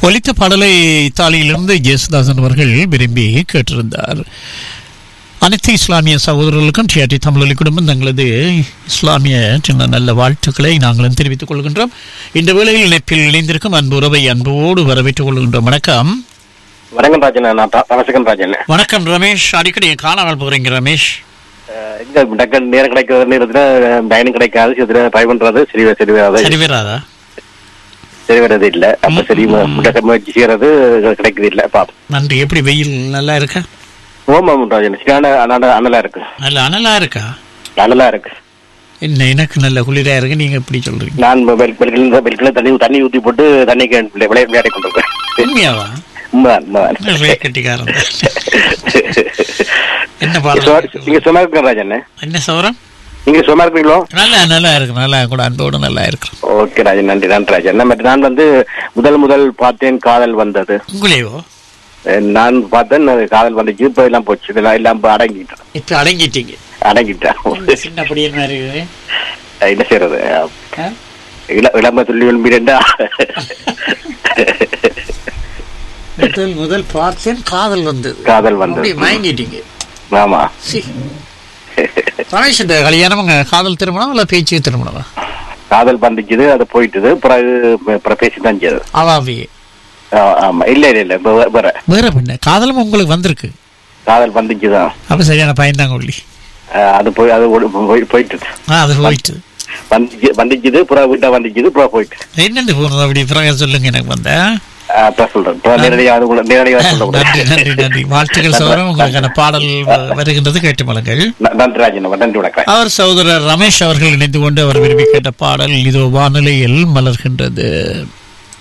ஒலித்த பாடலை இத்தாலியிலிருந்து ஜேசுதாசன் அவர்கள் விரும்பி கேட்டிருந்தார் அனைத்து இஸ்லாமிய சகோதரர்களுக்கும் டிஆர்டி தமிழொலி குடும்பம் தங்களது இஸ்லாமிய சின்ன நல்ல வாழ்த்துக்களை நாங்களும் தெரிவித்துக் கொள்கின்றோம் இந்த வேளையில் இணைப்பில் இணைந்திருக்கும் அன்பு உறவை அன்போடு வரவேற்றுக் கொள்கின்றோம் வணக்கம் வணக்கம் ராஜன் நான் த- தனசகன் ராஜன் வணக்கம் ரமேஷ் அடிக்கடி காணாமல் போகிறீங்க ரமேஷ் அஹ் இங்க டக்கு நேரம் கிடைக்கிற நேரத்துல பயணம் கிடைக்காது சில ட்ரை பண்றது சரி சரி வராது சரி வராதா சரி வர்றது இல்ல அப்ப சரி மு- முடக்க முயற்சி செய்யறது கிடைக்குது இல்ல பாப்போம் நன்றி எப்படி வெயில் நல்லா இருக்கா ஓமாம் ராஜன் சரியான அனல அனலா இருக்கு நல்ல அனலா இருக்கா அனலா இருக்கு என்ன எனக்கு நல்ல குளிரா இருக்கு நீங்க எப்படி சொல்றீங்க நான் பெல்கில பெல்கில தண்ணி தண்ணி ஊத்தி போட்டு தண்ணி விளைய விளையாடி கொண்டிருக்கேன் உண்மையாவா உண்மைதான், உண்மைதான். நிறைய கட்டிக்காரன் என்ன நீங்க பாடல் சும்மா- நீங்க சும்மா இருக்கீங்க ராஜன் என்ன சௌரம் நீங்க சும்மா இருக்கீங்களோ நல்லா நல்லா இருக்கு நல்லா கூட அன்போடு நல்லா இருக்கு ஓகே ராஜன் நன்றி நன்றி ராஜன் நம்ம நான் வந்து முதல் முதல் பார்த்தேன் காதல் வந்தது உங்களையோ அஹ் நான் பார்த்தேன் அது காதல் வந்துச்சு இப்ப எல்லாம் போச்சு இதெல்லாம் எல்லாம் இப்ப அடங்கிட்டேன் இப்ப அடங்கிட்டீங்க அடங்கிட்டேன் சின்ன படியன் மாதிரி இருக்குது. என்ன செய்யறது ஆ? இள இளம துள்ளி விரும்பிடா முதல் முதல் பார்த்தேன் காதல் வந்தது காதல் வந்தது. அப்படியே மயங்கிட்டீங்க ஆமா சி ரமேஷ் இந்த கல்யாணம் உங்க காதல் திருமணம் இல்ல பேச்சு திருமணமா காதல் வந்துச்சுது அது போயிட்டுது பிறகு பிறகு பேசி தான் செய்யுது அவாவி ஆ- ஆமா இல்ல இல்ல இல்ல இப்ப வே- வேற வேற பண்ண காதலும் உங்களுக்கு வந்திருக்கு காதல் வந்துச்சுதான் அப்ப சரியான பயந்தாங்கொல்லி அஹ் அது போய் அது ஒடு- போய் போயிட்டு ஆ அது போயிட்டு வந்துச்சு வந்துச்சுது புறா வீட்டா வந்துச்சுது புறா போயிட்டு என்னண்டு போனது அப்படி பிறகு சொல்லுங்க எனக்கு வந்த அஹ் அப்ப சொல்றேன் இப்ப நேரடியாக அது கூட நேரடியாக சொல்ல நன்றி நன்றி நன்றி வாழ்த்துக்கள் சௌரம் உங்களுக்கான பாடல் வ- வருகின்றது கேட்டு மலங்கள் நன்றி ராஜன் நன்றி வணக்கம் அவர் சகோதரர் ரமேஷ் அவர்கள் இணைந்து கொண்டு அவர் விரும்பி கேட்ட பாடல் இதோ வானிலையில் மலர்கின்றது